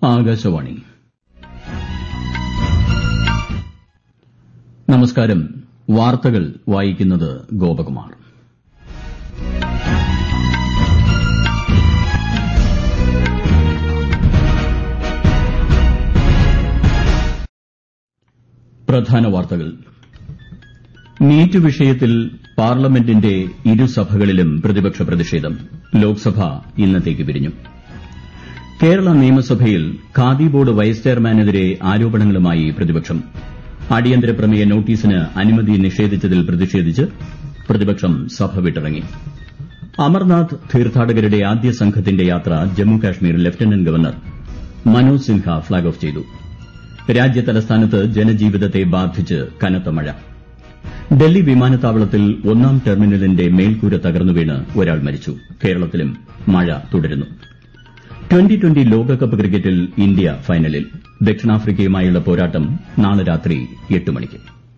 ആകാശവാണി നമസ്കാരം വാർത്തകൾ വായിക്കുന്നത് ഗോപകുമാർ പ്രധാന വാർത്തകൾ നീറ്റ് വിഷയത്തിൽ പാർലമെന്റിന്റെ ഇരുസഭകളിലും പ്രതിപക്ഷ പ്രതിഷേധം ലോക്സഭ ഇന്നത്തേക്ക് പിരിഞ്ഞു കേരള നിയമസഭയിൽ ഖാദി ബോർഡ് വൈസ് ചെയർമാനെതിരെ ആരോപണങ്ങളുമായി പ്രതിപക്ഷം അടിയന്തര പ്രമേയ നോട്ടീസിന് അനുമതി നിഷേധിച്ചതിൽ പ്രതിഷേധിച്ച് പ്രതിപക്ഷം സഭ വിട്ടിറങ്ങി അമർനാഥ് തീർത്ഥാടകരുടെ ആദ്യ സംഘത്തിന്റെ യാത്ര Jammu Kashmir lieutenant governor Manoj Sinha flag off ചെയ്തു രാജ്യതലസ്ഥാനത്ത് ജനജീവിതത്തെ ബാധിച്ച് കനത്ത മഴ ഡൽഹി വിമാനത്താവളത്തിൽ ഒന്നാം ടെർമിനലിന്റെ മേൽക്കൂര തകർന്നു വീണ് ഒരാൾ മരിച്ചു കേരളത്തിലും മഴ തുടരുന്നു ട്വന്റി ട്വന്റി ലോകകപ്പ് ക്രിക്കറ്റിൽ ഇന്ത്യ ഫൈനലിൽ ദക്ഷിണാഫ്രിക്കയുമായുള്ള പോരാട്ടം നാളെ രാത്രി എട്ട് മണിക്ക്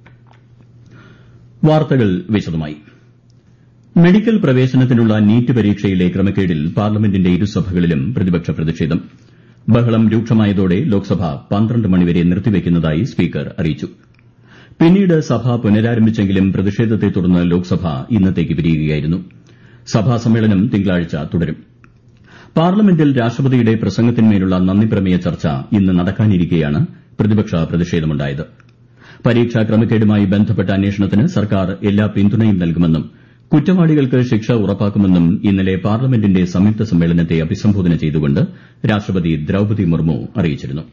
വാർത്തകൾ വിശദമായി മെഡിക്കൽ പ്രവേശനത്തിനുള്ള നീറ്റ് പരീക്ഷയിലെ ക്രമക്കേടിൽ പാർലമെന്റിന്റെ ഇരുസഭകളിലും പ്രതിപക്ഷ പ്രതിഷേധം ബഹളം രൂക്ഷമായതോടെ ലോക്സഭ പന്ത്രണ്ട് മണിവരെ നിർത്തിവയ്ക്കുന്നതായി സ്പീക്കർ അറിയിച്ചു പിന്നീട് സഭ പുനരാരംഭിച്ചെങ്കിലും പ്രതിഷേധത്തെ തുടർന്ന് ലോക്സഭ ഇന്നത്തേക്ക് പിരിയുകയായിരുന്നു സഭാ സമ്മേളനം തിങ്കളാഴ്ച തുടരും പാർലമെന്റിൽ രാഷ്ട്രപതിയുടെ പ്രസംഗത്തിന്മേലുള്ള നന്ദിപ്രമേയ ചർച്ച ഇന്ന് നടക്കാനിരിക്കെയാണ് പ്രതിപക്ഷ പ്രതിഷേധമുണ്ടായത് പരീക്ഷാ ക്രമക്കേടുമായി ബന്ധപ്പെട്ട അന്വേഷണത്തിന് സർക്കാർ എല്ലാ പിന്തുണയും നൽകുമെന്നും കുറ്റവാളികൾക്ക് ശിക്ഷ ഉറപ്പാക്കുമെന്നും ഇന്നലെ പാർലമെന്റിന്റെ സംയുക്ത സമ്മേളനത്തെ അഭിസംബോധന ചെയ്തുകൊണ്ട് രാഷ്ട്രപതി ദ്രൌപതി മുർമു അറിയിച്ചിരുന്നു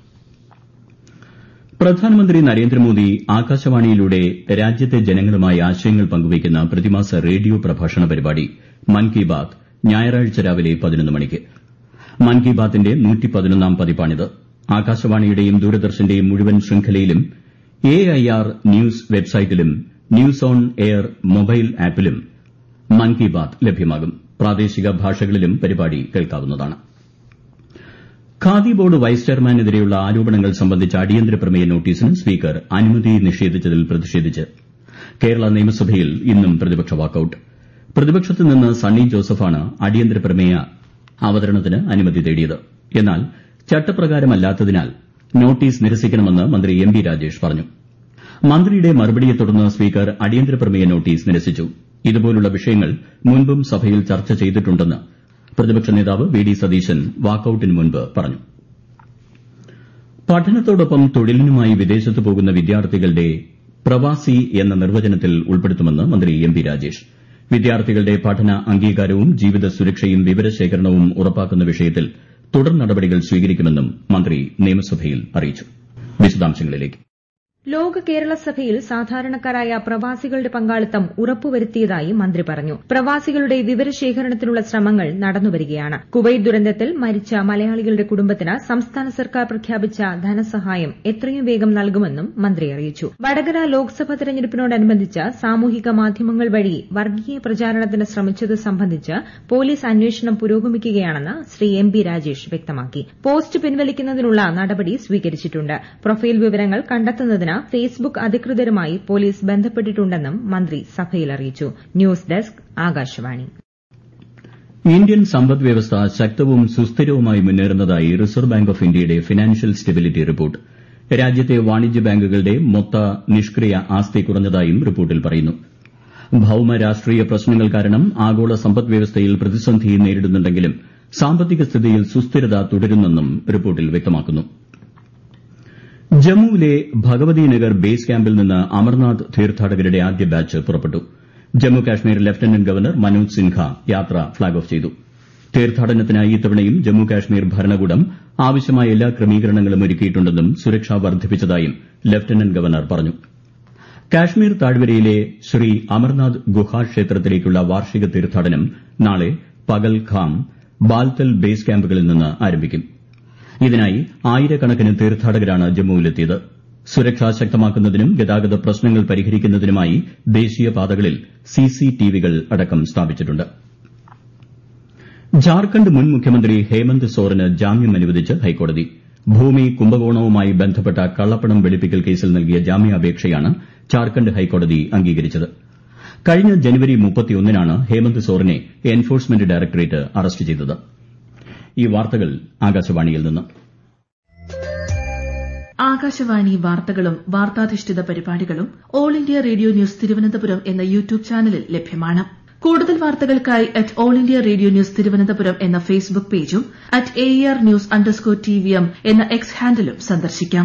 പ്രധാനമന്ത്രി നരേന്ദ്രമോദി ആകാശവാണിയിലൂടെ രാജ്യത്തെ ജനങ്ങളുമായി ആശയങ്ങൾ പങ്കുവയ്ക്കുന്ന പ്രതിമാസ റേഡിയോ പ്രഭാഷണ പരിപാടി മൻ കി ബാത് ഞായറാഴ്ച രാവിലെ പതിനൊന്ന് മണിക്ക് മൻ കി ബാത്തിന്റെ നൂറ്റിപ്പതിനൊന്നാം പതിപ്പാണിത് ആകാശവാണിയുടെയും ദൂരദർശന്റെയും മുഴുവൻ ശൃംഖലയിലും എ ഐ ആർ ന്യൂസ് വെബ്സൈറ്റിലും ന്യൂസ് ഓൺ എയർ മൊബൈൽ ആപ്പിലും മൻ കി ബാത് ലഭ്യമാകും പ്രാദേശിക ഭാഷകളിലും പരിപാടി കേൾക്കാവുന്നതാണ് ഖാദി ബോർഡ് വൈസ് ചെയർമാനെതിരെയുള്ള ആരോപണങ്ങൾ സംബന്ധിച്ച അടിയന്തര പ്രമേയ നോട്ടീസിന് സ്പീക്കർ അനുമതി നിഷേധിച്ചതിൽ പ്രതിഷേധിച്ച് കേരള നിയമസഭയിൽ ഇന്നും പ്രതിപക്ഷ വാക്കൌട്ട് പ്രതിപക്ഷത്ത് നിന്ന് സണ്ണി ജോസഫാണ് അടിയന്തര പ്രമേയ അവതരണത്തിന് അനുമതി തേടിയത് എന്നാൽ ചട്ടപ്രകാരമല്ലാത്തതിനാൽ നോട്ടീസ് നിരസിക്കണമെന്ന് മന്ത്രി എം ബി രാജേഷ് പറഞ്ഞു മന്ത്രിയുടെ മറുപടിയെ തുടർന്ന് സ്പീക്കർ അടിയന്തര പ്രമേയ നോട്ടീസ് നിരസിച്ചു ഇതുപോലുള്ള വിഷയങ്ങൾ മുൻപും സഭയിൽ ചർച്ച ചെയ്തിട്ടുണ്ടെന്ന് പ്രതിപക്ഷ നേതാവ് വി ഡി സതീശൻ വാക്കൌട്ടിന് മുൻപ് പറഞ്ഞു പഠനത്തോടൊപ്പം തൊഴിലിനുമായി വിദേശത്ത് പോകുന്ന വിദ്യാർത്ഥികളുടെ പ്രവാസി എന്ന നിർവചനത്തിൽ ഉൾപ്പെടുത്തുമെന്ന് മന്ത്രി എം പി രാജേഷ് വിദ്യാർത്ഥികളുടെ പഠന അംഗീകാരവും ജീവിത സുരക്ഷയും വിവരശേഖരണവും ഉറപ്പാക്കുന്ന വിഷയത്തിൽ തുടർ നടപടികൾ സ്വീകരിക്കുമെന്നും മന്ത്രി നിയമസഭയിൽ അറിയിച്ചു വിശദാംശങ്ങളിലേക്ക് ലോക കേരള സഭയിൽ സാധാരണക്കാരായ പ്രവാസികളുടെ പങ്കാളിത്തം ഉറപ്പുവരുത്തിയതായി മന്ത്രി പറഞ്ഞു പ്രവാസികളുടെ വിവരശേഖരണത്തിനുള്ള ശ്രമങ്ങൾ നടന്നുവരികയാണ് കുവൈറ്റ് ദുരന്തത്തിൽ മരിച്ച മലയാളികളുടെ കുടുംബത്തിന് സംസ്ഥാന സർക്കാർ പ്രഖ്യാപിച്ച ധനസഹായം എത്രയും വേഗം നൽകുമെന്നും മന്ത്രി അറിയിച്ചു വടകര ലോക്സഭാ തെരഞ്ഞെടുപ്പിനോടനുബന്ധിച്ച് സാമൂഹിക മാധ്യമങ്ങൾ വഴി വർഗീയ പ്രചാരണത്തിന് ശ്രമിച്ചത് സംബന്ധിച്ച് പോലീസ് അന്വേഷണം പുരോഗമിക്കുകയാണെന്ന് ശ്രീ എം ബി രാജേഷ് വ്യക്തമാക്കി പോസ്റ്റ് പിൻവലിക്കുന്നതിനുള്ള നടപടി സ്വീകരിച്ചിട്ടുണ്ട് പ്രൊഫൈൽ വിവരങ്ങൾ കണ്ടെത്തുന്നതിന് ഫേസ്ബുക്ക് അധികൃതരുമായി പോലീസ് ബന്ധപ്പെട്ടിട്ടുണ്ടെന്നും മന്ത്രി സഭയിൽ അറിയിച്ചു ന്യൂസ് ഡെസ്ക് ആകാശവാണി ഇന്ത്യൻ സമ്പദ് വ്യവസ്ഥ ശക്തവും സുസ്ഥിരവുമായി മുന്നേറുന്നതായി റിസർവ് ബാങ്ക് ഓഫ് ഇന്ത്യയുടെ ഫിനാൻഷ്യൽ സ്റ്റെബിലിറ്റി റിപ്പോർട്ട് രാജ്യത്തെ വാണിജ്യ ബാങ്കുകളുടെ മൊത്ത നിഷ്ക്രിയ ആസ്തി കുറഞ്ഞതായും റിപ്പോർട്ടിൽ പറയുന്നു ഭൌമ രാഷ്ട്രീയ പ്രശ്നങ്ങൾ കാരണം ആഗോള സമ്പദ് വ്യവസ്ഥയിൽ പ്രതിസന്ധി നേരിടുന്നുണ്ടെങ്കിലും സാമ്പത്തിക സ്ഥിതിയിൽ സുസ്ഥിരത തുടരുന്നെന്നും റിപ്പോർട്ടിൽ വ്യക്തമാക്കുന്നു ജമ്മുവിലെ ഭഗവതി നഗർ ബേസ് ക്യാമ്പിൽ നിന്ന് അമർനാഥ് തീർത്ഥാടകരുടെ ആദ്യ ബാച്ച് പുറപ്പെട്ടു ജമ്മു കാശ്മീർ ലഫ്റ്റനന്റ് ഗവർണർ മനോജ് സിൻഹ യാത്ര ഫ്ളാഗ് ഓഫ് ചെയ്തു തീർത്ഥാടനത്തിനായി ഇത്തവണയും ജമ്മു കാശ്മീർ ഭരണകൂടം ആവശ്യമായ എല്ലാ ക്രമീകരണങ്ങളും ഒരുക്കിയിട്ടുണ്ടെന്നും സുരക്ഷ വർദ്ധിപ്പിച്ചതായും ലഫ്റ്റനന്റ് ഗവർണർ പറഞ്ഞു കാശ്മീർ താഴ്വരയിലെ ശ്രീ അമർനാഥ് ഗുഹാക്ഷേത്രത്തിലേക്കുള്ള വാർഷിക തീർത്ഥാടനം നാളെ പകൽഖാം ബാൽത്തൽ ബേസ് ക്യാമ്പുകളിൽ നിന്ന് ആരംഭിക്കും ഇതിനായി ആയിരക്കണക്കിന് തീർത്ഥാടകരാണ് ജമ്മുവിലെത്തിയത് സുരക്ഷ ശക്തമാക്കുന്നതിനും ഗതാഗത പ്രശ്നങ്ങൾ പരിഹരിക്കുന്നതിനുമായി ദേശീയപാതകളിൽ സിസിടിവികൾ അടക്കം സ്ഥാപിച്ചിട്ടുണ്ട് ജാർഖണ്ഡ് മുൻ മുഖ്യമന്ത്രി ഹേമന്ത് സോറന് ജാമ്യം അനുവദിച്ച് ഹൈക്കോടതി ഭൂമി കുംഭകോണവുമായി ബന്ധപ്പെട്ട കള്ളപ്പണം വെളുപ്പിക്കൽ കേസിൽ നൽകിയ ജാമ്യാപേക്ഷയാണ് ജാർഖണ്ഡ് ഹൈക്കോടതി അംഗീകരിച്ചത് കഴിഞ്ഞ ജനുവരി മുപ്പത്തിയൊന്നിനാണ് ഹേമന്ത് സോറനെ എൻഫോഴ്സ്മെന്റ് ഡയറക്ടറേറ്റ് അറസ്റ്റ് ചെയ്തത് ഈ വാർത്തകൾ ആകാശവാണിയിൽ നിന്ന് ആകാശവാണി വാർത്തകളും വാർത്താധിഷ്ഠിത പരിപാടികളും all India radio news Thiruvananthapuram എന്ന യൂട്യൂബ് ചാനലിൽ ലഭ്യമാണ് കൂടുതൽ വാർത്തകൾക്കായി at all India radio news Thiruvananthapuram എന്ന ഫേസ്ബുക്ക് പേജും at A R news underscore T V M എന്ന എക്സ് ഹാൻഡിലും സന്ദർശിക്കാം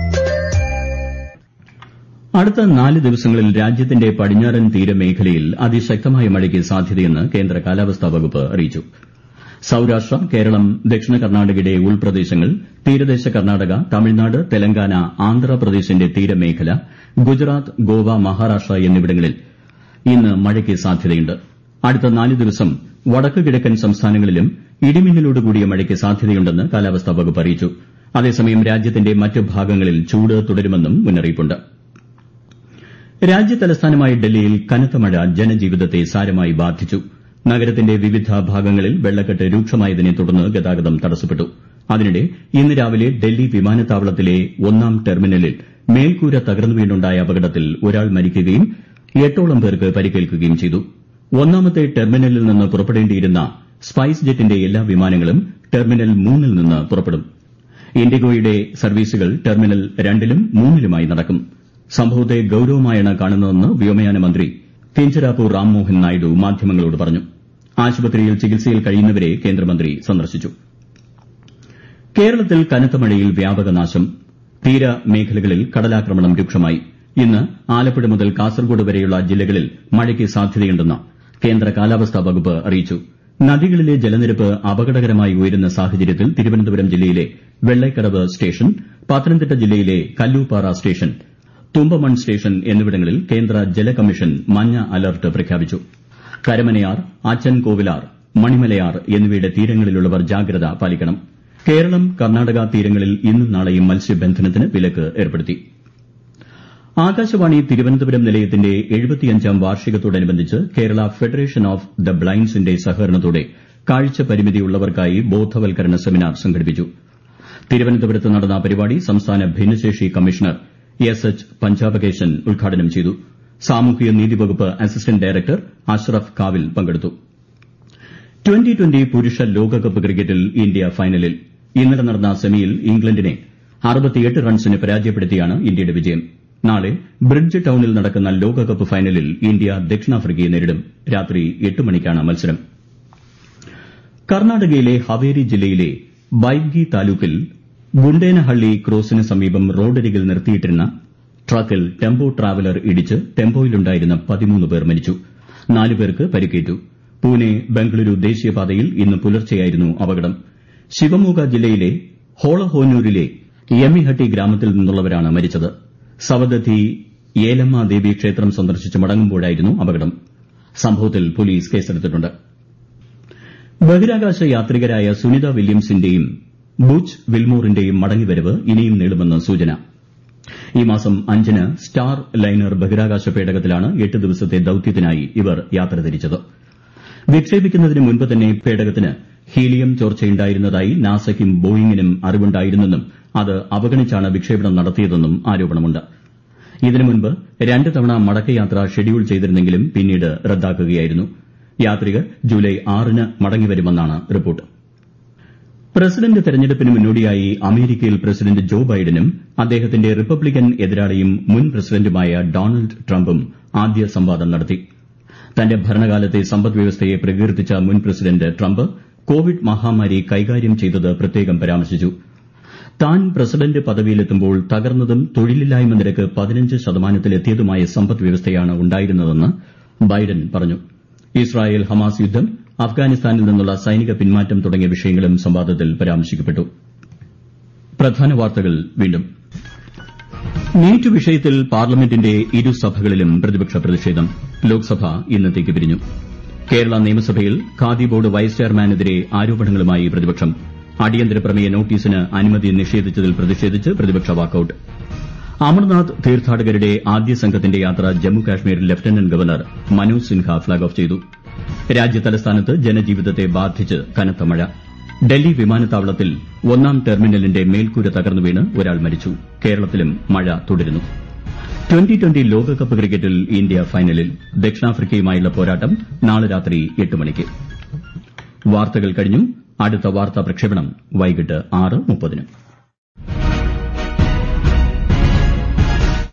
അടുത്ത നാല് ദിവസങ്ങളിൽ രാജ്യത്തിന്റെ പടിഞ്ഞാറൻ തീരമേഖലയിൽ അതിശക്തമായ മഴയ്ക്ക് സാധ്യതയെന്ന് കേന്ദ്ര കാലാവസ്ഥാ വകുപ്പ് അറിയിച്ചു സൌരാഷ്ട്ര കേരളം ദക്ഷിണ കർണാടകയുടെ ഉൾപ്രദേശങ്ങൾ തീരദേശ കർണാടക തമിഴ്നാട് തെലങ്കാന ആന്ധ്രാപ്രദേശിന്റെ തീരമേഖല ഗുജറാത്ത് ഗോവ മഹാരാഷ്ട്ര എന്നിവിടങ്ങളിൽ ഇന്ന് മഴയ്ക്ക് സാധ്യതയുണ്ട് അടുത്ത നാല് ദിവസം വടക്ക് കിഴക്കൻ സംസ്ഥാനങ്ങളിലും ഇടിമിന്നലോടുകൂടിയ മഴയ്ക്ക് സാധ്യതയുണ്ടെന്ന് കാലാവസ്ഥാ വകുപ്പ് അറിയിച്ചു അതേസമയം രാജ്യത്തിന്റെ മറ്റ് ഭാഗങ്ങളിൽ ചൂട് തുടരുമെന്നും മുന്നറിയിപ്പുണ്ട് രാജ്യതലസ്ഥാനമായ ഡൽഹിയിൽ കനത്ത മഴ ജനജീവിതത്തെ സാരമായി ബാധിച്ചു നഗരത്തിന്റെ വിവിധ ഭാഗങ്ങളിൽ വെള്ളക്കെട്ട് രൂക്ഷമായതിനെ തുടർന്ന് ഗതാഗതം തടസ്സപ്പെട്ടു അതിനിടെ ഇന്ന് രാവിലെ ഡൽഹി വിമാനത്താവളത്തിലെ ഒന്നാം ടെർമിനലിൽ മേൽക്കൂര തകർന്നു വീണുണ്ടായ അപകടത്തിൽ ഒരാൾ മരിക്കുകയും എട്ടോളം പേർക്ക് പരിക്കേൽക്കുകയും ചെയ്തു ഒന്നാമത്തെ ടെർമിനലിൽ നിന്ന് പുറപ്പെടേണ്ടിയിരുന്ന സ്പൈസ് ജെറ്റിന്റെ എല്ലാ വിമാനങ്ങളും ടെർമിനൽ മൂന്നിൽ നിന്ന് പുറപ്പെടും ഇൻഡിഗോയുടെ സർവീസുകൾ ടെർമിനൽ രണ്ടിലും മൂന്നിലുമായി നടക്കും സംഭവത്തെ ഗൌരവമായാണ് കാണുന്നതെന്ന് വ്യോമയാന മന്ത്രി കിഞ്ചരാപ്പു റാംമോഹൻ നായിഡു മാധ്യമങ്ങളോട് പറഞ്ഞു ആശുപത്രിയിൽ ചികിത്സയിൽ കഴിയുന്നവരെ കേന്ദ്രമന്ത്രി സന്ദർശിച്ചു കേരളത്തിൽ കനത്ത മഴയിൽ വ്യാപക നാശം തീരമേഖലകളിൽ കടലാക്രമണം രൂക്ഷമായി ഇന്ന് ആലപ്പുഴ മുതൽ കാസർഗോഡ് വരെയുള്ള ജില്ലകളിൽ മഴയ്ക്ക് സാധ്യതയുണ്ടെന്ന് കേന്ദ്ര കാലാവസ്ഥാ വകുപ്പ് അറിയിച്ചു നദികളിലെ ജലനിരപ്പ് അപകടകരമായി ഉയരുന്ന സാഹചര്യത്തിൽ തിരുവനന്തപുരം ജില്ലയിലെ വെള്ളൈക്കടവ് സ്റ്റേഷൻ പത്തനംതിട്ട ജില്ലയിലെ കല്ലൂപ്പാറ സ്റ്റേഷൻ തുമ്പമൺ സ്റ്റേഷൻ എന്നിവിടങ്ങളിൽ കേന്ദ്ര ജല കമ്മീഷൻ മഞ്ഞ അലർട്ട് പ്രഖ്യാപിച്ചു കരമനയാർ അച്ചൻകോവിലാർ മണിമലയാർ എന്നിവയുടെ തീരങ്ങളിലുള്ളവർ ജാഗ്രത പാലിക്കണം കേരളം കർണാടക തീരങ്ങളിൽ ഇന്നും നാളെയും മത്സ്യബന്ധനത്തിന് വിലക്ക് ഏർപ്പെടുത്തി ആകാശവാണി തിരുവനന്തപുരം നിലയത്തിന്റെ എഴുപത്തിയഞ്ചാം വാർഷികത്തോടനുബന്ധിച്ച് കേരള ഫെഡറേഷൻ ഓഫ് ദ ബ്ലൈൻഡ്സിന്റെ സഹകരണത്തോടെ കാഴ്ച പരിമിതിയുള്ളവർക്കായി ബോധവൽക്കരണ സെമിനാർ സംഘടിപ്പിച്ചു തിരുവനന്തപുരത്ത് നടന്ന പരിപാടി സംസ്ഥാന ഭിന്നശേഷി കമ്മീഷണർ എസ് എച്ച് പഞ്ചാബകേശൻ ഉദ്ഘാടനം ചെയ്തു സാമൂഹ്യ നീതി വകുപ്പ് അസിസ്റ്റന്റ് ഡയറക്ടർ അഷ്റഫ് കാവിൽ പങ്കെടുത്തു ട്വന്റി ട്വന്റി പുരുഷ ലോകകപ്പ് ക്രിക്കറ്റിൽ ഇന്ത്യ ഫൈനലിൽ ഇന്നലെ നടന്ന സെമിയിൽ ഇംഗ്ലണ്ടിനെ റൺസിന് പരാജയപ്പെടുത്തിയാണ് ഇന്ത്യയുടെ വിജയം നാളെ ബ്രിഡ്ജ് ടൌണിൽ നടക്കുന്ന ലോകകപ്പ് ഫൈനലിൽ ഇന്ത്യ ദക്ഷിണാഫ്രിക്കയെ നേരിടും രാത്രി എട്ട് മണിക്കാണ് മത്സരം കർണാടകയിലെ ഹവേരി ജില്ലയിലെ ബൈദ്ഗി താലൂക്കിൽ ഗുണ്ടേനഹള്ളി ക്രോസിന് സമീപം റോഡരികിൽ നിർത്തിയിട്ടിരുന്ന ട്രക്കിൽ ടെമ്പോ ട്രാവലർ ഇടിച്ച് ടെമ്പോയിലുണ്ടായിരുന്ന പതിമൂന്ന് പേർ മരിച്ചു നാല് പേർക്ക് പരിക്കേറ്റു പൂനെ ബംഗളൂരു ദേശീയപാതയിൽ ഇന്ന് പുലർച്ചെയായിരുന്നു അപകടം ശിവമോഗ ജില്ലയിലെ ഹോളഹോനൂരിലെ യമ്മിഹട്ടി ഗ്രാമത്തിൽ നിന്നുള്ളവരാണ് മരിച്ചത് സവദത്തി ഏലമ്മ ദേവി ക്ഷേത്രം സന്ദർശിച്ച് മടങ്ങുമ്പോഴായിരുന്നു അപകടം സംഭവത്തിൽ പോലീസ് കേസെടുത്തിട്ടുണ്ട് ബഹിരാകാശ യാത്രികരായ സുനിത വില്യംസിന്റെയും ബുച്ച് വിൽമോറിന്റെയും മടങ്ങിവരവ് ഇനിയും നീളുമെന്ന് സൂചന ഈ മാസം അഞ്ചിന് സ്റ്റാർ ലൈനർ ബഹിരാകാശ പേടകത്തിലാണ് എട്ട് ദിവസത്തെ ദൌത്യത്തിനായി ഇവർ യാത്ര തിരിച്ചത് വിക്ഷേപിക്കുന്നതിന് മുൻപ് തന്നെ പേടകത്തിന് ഹീലിയം ചോർച്ചയുണ്ടായിരുന്നതായി നാസയ്ക്കും ബോയിങ്ങിനും അറിവുണ്ടായിരുന്നെന്നും അത് അവഗണിച്ചാണ് വിക്ഷേപണം നടത്തിയതെന്നും ആരോപണമുണ്ട് ഇതിനു മുൻപ് രണ്ട് തവണ മടക്കയാത്ര ഷെഡ്യൂൾ ചെയ്തിരുന്നെങ്കിലും പിന്നീട് റദ്ദാക്കുകയായിരുന്നു യാത്രികർ ജൂലൈ ആറിന് മടങ്ങിവരുമെന്നാണ് റിപ്പോർട്ട് പ്രസിഡന്റ് തെരഞ്ഞെടുപ്പിന് മുന്നോടിയായി അമേരിക്കയിൽ പ്രസിഡന്റ് ജോ ബൈഡനും അദ്ദേഹത്തിന്റെ റിപ്പബ്ലിക്കൻ എതിരാളിയും മുൻ പ്രസിഡന്റുമായ ഡൊണാൾഡ് ട്രംപും ആദ്യ സംവാദം നടത്തി തന്റെ ഭരണകാലത്തെ സമ്പദ്വ്യവസ്ഥയെ പ്രകീർത്തിച്ച മുൻ പ്രസിഡന്റ് ട്രംപ് കോവിഡ് മഹാമാരി കൈകാര്യം ചെയ്തത് പ്രത്യേകം പരാമർശിച്ചു താൻ പ്രസിഡന്റ് പദവിയിലെത്തുമ്പോൾ തകർന്നതും തൊഴിലില്ലായ്മ നിരക്ക് പതിനഞ്ച് ശതമാനത്തിലെത്തിയതുമായ സമ്പദ്വ്യവസ്ഥയാണ് ഉണ്ടായിരുന്നതെന്ന് ബൈഡൻ പറഞ്ഞു ഇസ്രായേൽ ഹമാസ് യുദ്ധം അഫ്ഗാനിസ്ഥാനിൽ നിന്നുള്ള സൈനിക പിന്മാറ്റം തുടങ്ങിയ വിഷയങ്ങളും സംവാദത്തിൽ പരാമർശിക്കപ്പെട്ടു പ്രധാന വാർത്തകൾ വീണ്ടും നീറ്റ് വിഷയത്തിൽ പാർലമെന്റിന്റെ ഇരുസഭകളിലും പ്രതിപക്ഷ പ്രതിഷേധം ലോക്സഭ ഇന്നത്തേക്ക് പിരിഞ്ഞു കേരള നിയമസഭയിൽ ഖാദി ബോർഡ് വൈസ് ചെയർമാനെതിരെ ആരോപണങ്ങളുമായി പ്രതിപക്ഷം അടിയന്തര പ്രമേയ നോട്ടീസിന് അനുമതി നിഷേധിച്ചതിൽ പ്രതിഷേധിച്ച് പ്രതിപക്ഷ വാക്കൌട്ട് അമർനാഥ് തീർത്ഥാടകരുടെ ആദ്യ സംഘത്തിന്റെ യാത്ര Jammu Kashmir lieutenant governor Manoj Sinha flag off ചെയ്തു രാജ്യതലസ്ഥാനത്ത് ജനജീവിതത്തെ ബാധിച്ച് കനത്ത മഴ ഡൽഹി വിമാനത്താവളത്തിൽ ഒന്നാം ടെർമിനലിന്റെ മേൽക്കൂര തകർന്നു വീണ് ഒരാൾ മരിച്ചു കേരളത്തിലും മഴ തുടരുന്നു ട്വന്റി ട്വന്റി ലോകകപ്പ് ക്രിക്കറ്റിൽ ഇന്ത്യ ഫൈനലിൽ ദക്ഷിണാഫ്രിക്കയുമായുള്ള പോരാട്ടം നാളെ രാത്രി എട്ട് മണിക്ക് വാർത്തകൾ കഴിഞ്ഞു അടുത്ത വാർത്താ പ്രക്ഷേപണം വൈകിട്ട് ആറ് മുപ്പതിന്